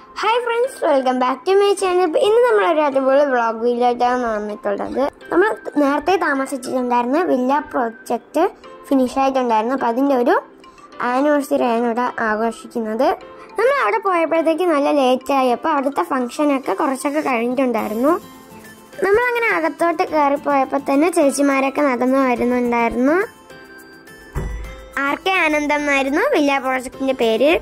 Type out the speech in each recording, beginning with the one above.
hi friends welcome back to my channel ഇന്ന് നമ്മൾ ഒരു അടിപൊളി വ്ളോഗ് വീഡിയോയിട്ടാണ് വന്നിട്ടുള്ളത് നമ്മൾ നേരത്തെ താമസിച്ചിട്ടുണ്ടായിരുന്ന വില്ല പ്രോജക്റ്റ് ഫിനിഷ് ആയിട്ടുണ്ടായിരുന്നു അപ്പം അതിൻ്റെ ഒരു ആനിവേഴ്സറി ആണ് ഇവിടെ ആഘോഷിക്കുന്നത് നമ്മൾ അവിടെ പോയപ്പോഴത്തേക്ക് നല്ല ലേറ്റ് ആയപ്പോൾ അവിടുത്തെ ഫംഗ്ഷനൊക്കെ കുറച്ചൊക്കെ കഴിഞ്ഞിട്ടുണ്ടായിരുന്നു നമ്മളങ്ങനെ അകത്തോട്ട് കയറിപ്പോയപ്പോൾ തന്നെ ചേച്ചിമാരൊക്കെ നടന്നു വരുന്നുണ്ടായിരുന്നു ആർ കെ ആനന്ദം എന്നായിരുന്നു വില്ല പ്രോജക്റ്റിന്റെ പേര്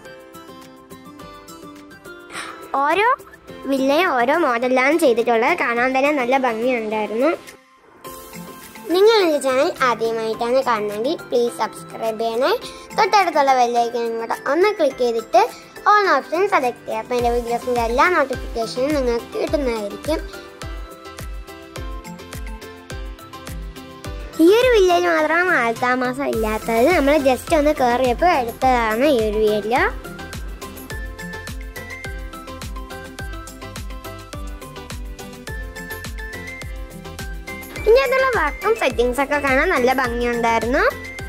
ഓരോ വില്ലയും ഓരോ മോഡലാണ് ചെയ്തിട്ടുള്ളത് കാണാൻ തന്നെ നല്ല ഭംഗിയുണ്ടായിരുന്നു നിങ്ങൾ എൻ്റെ ചാനൽ ആദ്യമായിട്ടാണ് കാണുന്നതെങ്കിൽ പ്ലീസ് സബ്സ്ക്രൈബ് ചെയ്യണേ തൊട്ടടുത്തുള്ള ബെല്ലൈക്കൻ കൂടെ ഒന്ന് ക്ലിക്ക് ചെയ്തിട്ട് ഓൺ ഓപ്ഷൻ സെലക്ട് ചെയ്യുക അപ്പോൾ എൻ്റെ വീഡിയോസിൻ്റെ എല്ലാ നോട്ടിഫിക്കേഷനും നിങ്ങൾക്ക് കിട്ടുന്നതായിരിക്കും ഈ ഒരു വില്ലയിൽ മാത്രം ആൾത്താമസം ഇല്ലാത്തത് നമ്മൾ ജസ്റ്റ് ഒന്ന് കയറിയപ്പോൾ എടുത്തതാണ് ഈ ഒരു വില്ല ഇനി അതുള്ള വർക്കും സെറ്റിങ്സ് ഒക്കെ കാണാൻ നല്ല ഭംഗിയുണ്ടായിരുന്നു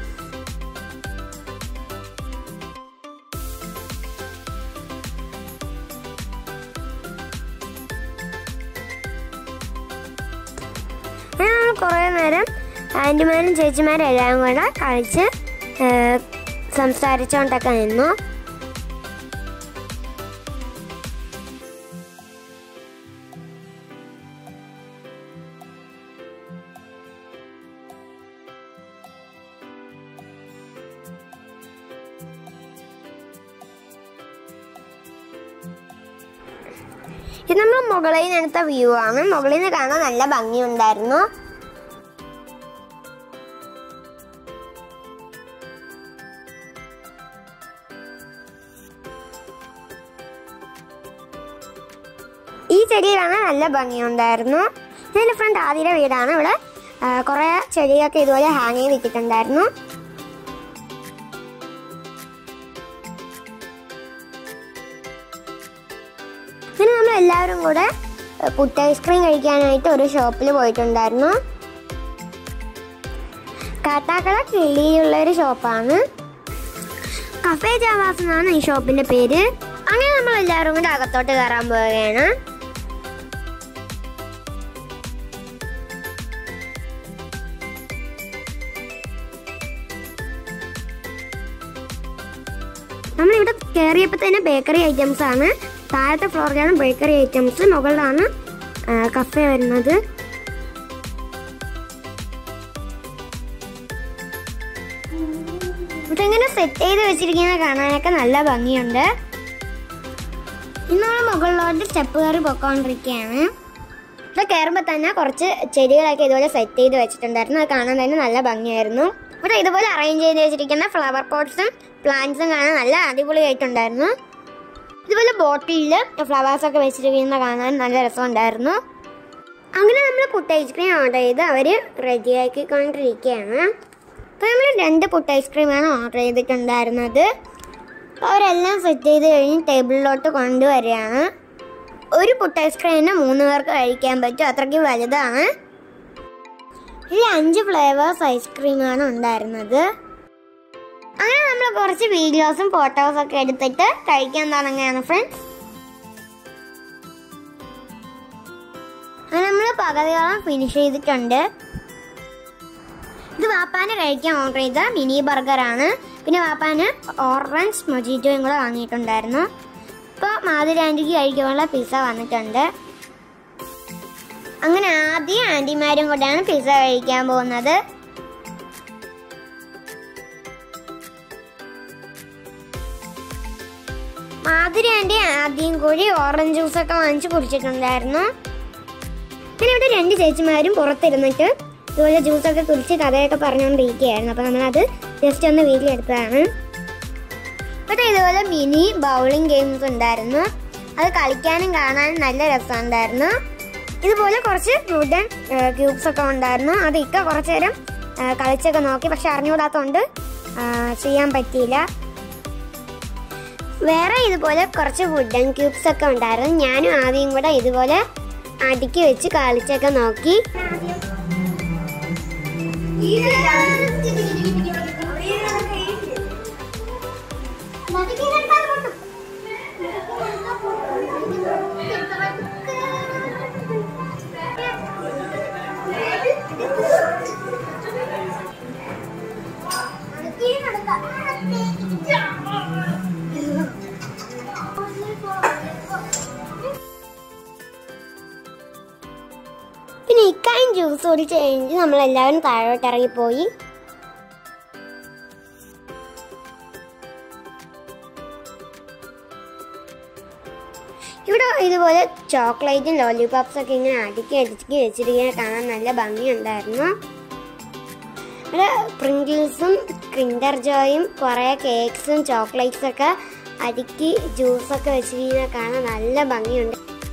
അങ്ങനെ നമ്മൾ കുറേ നേരം ആൻറ്റിമാരും ചേച്ചിമാരും എല്ലാം കൂടെ കളിച്ച് ഏർ, സംസാരിച്ചുകൊണ്ടൊക്കെ നിന്നു ഇത് നമ്മൾ മുകളിൽ നിന്ന് എടുത്ത വ്യൂ ആണ് മുകളിൽ നിന്ന് കാണാൻ നല്ല ഭംഗിയുണ്ടായിരുന്നു ഈ ചെടി കാണാൻ നല്ല ഭംഗിയുണ്ടായിരുന്നു ഇതിന്റെ ഫ്രണ്ട് ആദ്യയുടെ വീടാണ് ഇവിടെ ആ, കുറേ ചെടിയൊക്കെ ഇതുപോലെ ഹാങ് ചെയ്ത് ഇട്ടിട്ടുണ്ടായിരുന്നു പിന്നെ നമ്മൾ എല്ലാവരും കൂടെ ഏഹ്, പുട്ട് ഐസ്ക്രീം കഴിക്കാനായിട്ട് ഒരു ഷോപ്പിൽ പോയിട്ടുണ്ടായിരുന്നു കാട്ടാക്കട കിള്ളിയിലുള്ള ഒരു ഷോപ്പാണ് കഫേ ജാവാസ് എന്നാണ് ഈ ഷോപ്പിന്റെ പേര് അങ്ങനെ നമ്മൾ എല്ലാവരും കൂടെ അകത്തോട്ട് കയറാൻ പോവുകയാണ് നമ്മളിവിടെ കയറിയപ്പോൾ തന്നെ ബേക്കറി ഐറ്റംസ് ആണ് താഴത്തെ ഫ്ലോറിലാണ് ബേക്കറി ഐറ്റംസ് മുകളിലാണ് കഫേ വരുന്നത് ഇവിടെ ഇങ്ങനെ സെറ്റ് ചെയ്ത് വെച്ചിരിക്കുന്നത് കാണാനൊക്കെ നല്ല ഭംഗിയുണ്ട് ഇന്ന് നമ്മൾ മുകളിലോട്ട് സ്റ്റെപ്പ് കയറി പൊക്കോണ്ടിരിക്കുകയാണ് ഇവിടെ കയറുമ്പോൾ തന്നെ കുറച്ച് ചെടികളൊക്കെ ഇതുപോലെ സെറ്റ് ചെയ്ത് വെച്ചിട്ടുണ്ടായിരുന്നു അത് കാണാൻ തന്നെ നല്ല ഭംഗിയായിരുന്നു ഇവിടെ ഇതുപോലെ അറേഞ്ച് ചെയ്ത് വെച്ചിരിക്കുന്ന ഫ്ലവർ പോട്ട്സും പ്ലാന്റ്സും കാണാൻ നല്ല അടിപൊളിയായിട്ടുണ്ടായിരുന്നു ഇതുപോലെ ബോട്ടിലിൽ ഫ്ലവേഴ്സ് ഒക്കെ വെച്ചിരിക്കുന്ന കാണാൻ നല്ല രസമുണ്ടായിരുന്നു അങ്ങനെ നമ്മൾ പുട്ട് ഐസ്ക്രീം ഓർഡർ ചെയ്ത് അവർ റെഡിയാക്കിക്കൊണ്ടിരിക്കുകയാണ് അപ്പോൾ നമ്മൾ രണ്ട് പുട്ട് ഐസ്ക്രീമാണ് ഓർഡർ ചെയ്തിട്ടുണ്ടായിരുന്നത് അപ്പോൾ അവരെല്ലാം സെറ്റ് ചെയ്ത് കഴിഞ്ഞ് ടേബിളിലോട്ട് കൊണ്ടുവരികയാണ് ഒരു പുട്ട് ഐസ്ക്രീമിന് മൂന്ന് പേർക്ക് കഴിക്കാൻ പറ്റും അത്രയ്ക്ക് വലുതാണ് ഇതിൽ അഞ്ച് ഫ്ലേവേഴ്സ് ഐസ്ക്രീമാണ് ഉണ്ടായിരുന്നത് അങ്ങനെ നമ്മൾ കുറച്ച് വീഡിയോസും ഫോട്ടോസും ഒക്കെ എടുത്തിട്ട് കഴിക്കാൻ തുടങ്ങുകയാണ് ഫ്രണ്ട്സ് അങ്ങനെ നമ്മൾ പകുതിയോളം ഫിനിഷ് ചെയ്തിട്ടുണ്ട് ഇത് വാപ്പാന് കഴിക്കാൻ ഓർഡർ ചെയ്ത മിനി ബർഗറാണ് പിന്നെ വാപ്പാന് ഓറഞ്ച് മൊജീറ്റോയും കൂടെ വാങ്ങിയിട്ടുണ്ടായിരുന്നു ഇപ്പോൾ മാധുരി ആൻറ്റിക്ക് കഴിക്കാനുള്ള പിസ്സ വന്നിട്ടുണ്ട് അങ്ങനെ ആദ്യം ആൻറ്റിമാരും കൂടെയാണ് പിസ്സ കഴിക്കാൻ പോകുന്നത് മാധുരി ആൻറ്റി ആദ്യം കൂടി ഓറഞ്ച് ജ്യൂസൊക്കെ വാങ്ങിച്ച് കുടിച്ചിട്ടുണ്ടായിരുന്നു പിന്നെ ഇവിടെ രണ്ട് ചേച്ചിമാരും പുറത്തിരുന്നിട്ട് ഇതുപോലെ ജ്യൂസൊക്കെ കുടിച്ച് കഥയൊക്കെ പറഞ്ഞുകൊണ്ടിരിക്കുകയായിരുന്നു അപ്പോൾ നമ്മളത് ജസ്റ്റ് ഒന്ന് വീട്ടിലെടുത്തതാണ് ഇവിടെ ഇതുപോലെ മിനി ബൗളിംഗ് ഗെയിംസ് ഉണ്ടായിരുന്നു അത് കളിക്കാനും കാണാനും നല്ല രസമുണ്ടായിരുന്നു ഇതുപോലെ കുറച്ച് വുഡൻ ക്യൂബ്സ് ഒക്കെ ഉണ്ടായിരുന്നു അത് ഇക്ക കുറച്ച് നേരം ആ, കളിച്ചൊക്കെ നോക്കി പക്ഷെ അറിഞ്ഞുകൂടാത്തതുകൊണ്ട് ആ, ചെയ്യാൻ പറ്റിയില്ല വേറെ ഇതുപോലെ കുറച്ച് വുഡൻ ക്യൂബ്സ് ഒക്കെ ഉണ്ടായിരുന്നു ഞാനും ആദ്യം കൂടെ ഇതുപോലെ അടുക്കി വെച്ച് കളിച്ചൊക്കെ നോക്കി ജ്യൂസ് കുടിച്ച് കഴിഞ്ഞ് നമ്മളെല്ലാവരും താഴോട്ട് ഇറങ്ങിപ്പോയി ഇവിടെ ഇതുപോലെ ചോക്ലേറ്റും ലോലിപോപ്സ് ഒക്കെ ഇങ്ങനെ അടുക്കി അടുക്കി വെച്ചിരിക്കുന്ന കാണാൻ നല്ല ഭംഗിയുണ്ടായിരുന്നു ഇവിടെ പ്രിങ്കിൾസും ക്രിൻഡർ ജോയും കുറേ കേക്ക്സും ചോക്ലേറ്റ്സ് ഒക്കെ അടുക്കി ജ്യൂസൊക്കെ വെച്ചിരിക്കുന്ന കാണാൻ നല്ല ഭംഗിയുണ്ട്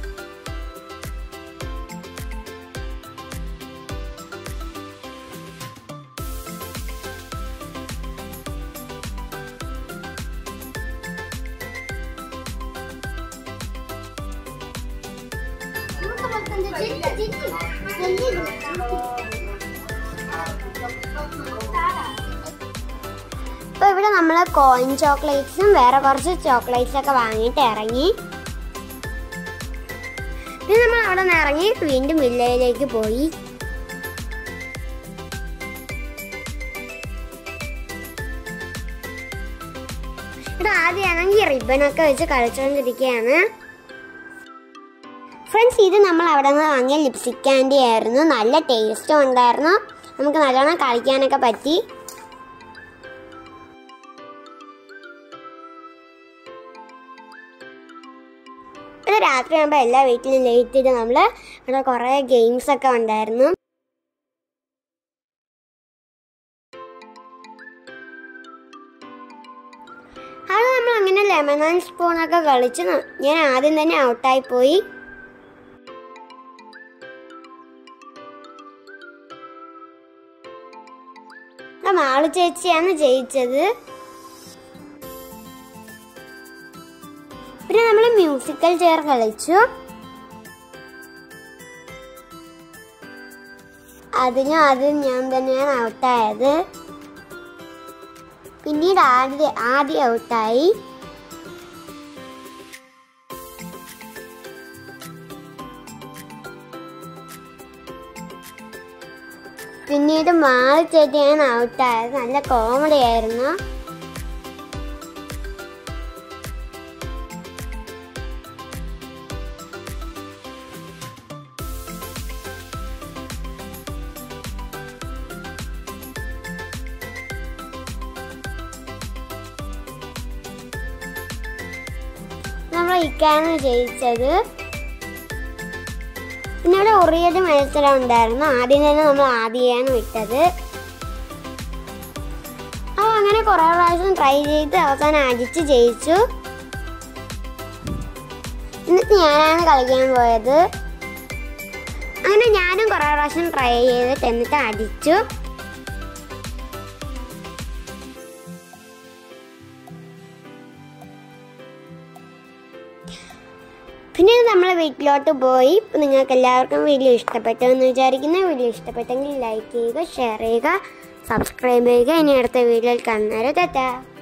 ഇപ്പൊ ഇവിടെ നമ്മൾ കോയിൻ ചോക്ലേറ്റ്സും വേറെ കുറച്ച് ചോക്ലേറ്റ്സ് ഒക്കെ വാങ്ങിയിട്ട് ഇറങ്ങി പിന്നെ നമ്മൾ അവിടെ നിന്ന് ഇറങ്ങി വീണ്ടും വില്ലയിലേക്ക് പോയി ഇവിടെ ആദ്യമാണെങ്കിൽ റിബണൊക്കെ വെച്ച് കളിച്ചുകൊണ്ടിരിക്കുകയാണ് ഫ്രണ്ട്സ് ഇത് നമ്മൾ അവിടെ നിന്ന് വാങ്ങിയ ലിപ്സ്റ്റിക് ക്യാൻഡി ആയിരുന്നു നല്ല ടേസ്റ്റും ഉണ്ടായിരുന്നു നമുക്ക് നല്ലോണം കളിക്കാനൊക്കെ പറ്റി ഇത് രാത്രി ആകുമ്പോൾ എല്ലാ വീട്ടിലും ലേറ്റ് ചെയ്ത് നമ്മൾ ഇവിടെ കുറേ ഗെയിംസ് ഒക്കെ ഉണ്ടായിരുന്നു അത് നമ്മൾ അങ്ങനെ ലെമൺ ആൻഡ് സ്പൂണൊക്കെ കളിച്ച് ന- ഞാൻ ആദ്യം തന്നെ ഔട്ടായി പോയി ആ മാളു ചേച്ചിയാണ് ജയിച്ചത് പിന്നെ നമ്മൾ മ്യൂസിക്കൽ ചെയർ കളിച്ചു അതിനും ആദ്യം ഞാൻ തന്നെയാണ് ഔട്ടായത് പിന്നീട് ആദ്യ ആദ്യം ഔട്ടായി പിന്നീട് മാളി ചേച്ചിയാണ് ഔട്ടായത് നല്ല കോമഡി ആയിരുന്നു നമ്മൾ ഇക്കാണ് ജയിച്ചത് പിന്നെ ഇവിടെ ഉറിയത് മത്സരം ഉണ്ടായിരുന്നു ആദ്യം തന്നെ നമ്മൾ ആദ്യമാണ് വിട്ടത് അപ്പോൾ അങ്ങനെ കുറേ പ്രാവശ്യം ട്രൈ ചെയ്ത് അവസാനം അടിച്ച് ജയിച്ചു എന്നിട്ട് ഞാനാണ് കളിക്കാൻ പോയത് അങ്ങനെ ഞാനും കുറേ പ്രാവശ്യം ട്രൈ ചെയ്തിട്ട് എന്നിട്ട് അടിച്ചു പിന്നെ നമ്മൾ വീട്ടിലോട്ട് പോയി നിങ്ങൾക്ക് എല്ലാവർക്കും വീഡിയോ ഇഷ്ടപ്പെട്ടു എന്ന് വിചാരിക്കുന്ന വീഡിയോ ഇഷ്ടപ്പെട്ടെങ്കിൽ ലൈക്ക് ചെയ്യുക ഷെയർ ചെയ്യുക സബ്സ്ക്രൈബ് ചെയ്യുക ഇനി അടുത്ത വീഡിയോയിൽ കാണുന്നവരെ തെറ്റാ